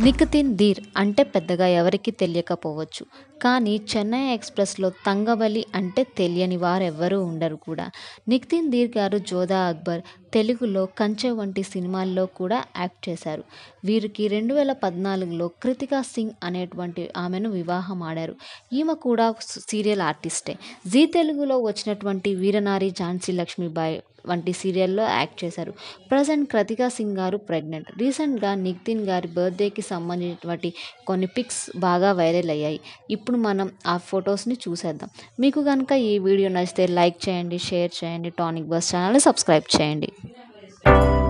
నిఖితిన్ ధీర్ అంటే పెద్దగా ఎవరికీ తెలియకపోవచ్చు కానీ చెన్నై ఎక్స్ప్రెస్లో తంగబలి అంటే తెలియని వారెవ్వరూ ఉండరు కూడా నిఖితిన్ ధీర్ గారు జోధా అక్బర్ తెలుగులో కంచె వంటి సినిమాల్లో కూడా యాక్ట్ చేశారు వీరికి రెండు వేల పద్నాలుగులో కృతికా సింగ్ అనేటువంటి ఆమెను వివాహం ఆడారు ఈమె కూడా సీరియల్ ఆర్టిస్టే జీ తెలుగులో వచ్చినటువంటి వీరనారి ఝాన్సీ లక్ష్మీబాయి వంటి సీరియల్లో యాక్ట్ చేశారు ప్రజెంట్ కృతికా సింగ్ గారు ప్రెగ్నెంట్ రీసెంట్గా నిఖితిన్ గారి బర్త్డేకి సంబంధించినటువంటి కొన్ని పిక్స్ బాగా వైరల్ అయ్యాయి ఇప్పుడు మనం ఆ ఫొటోస్ని చూసేద్దాం మీకు కనుక ఈ వీడియో నచ్చితే లైక్ చేయండి షేర్ చేయండి టానిక్ బస్ ఛానల్ని సబ్స్క్రైబ్ చేయండి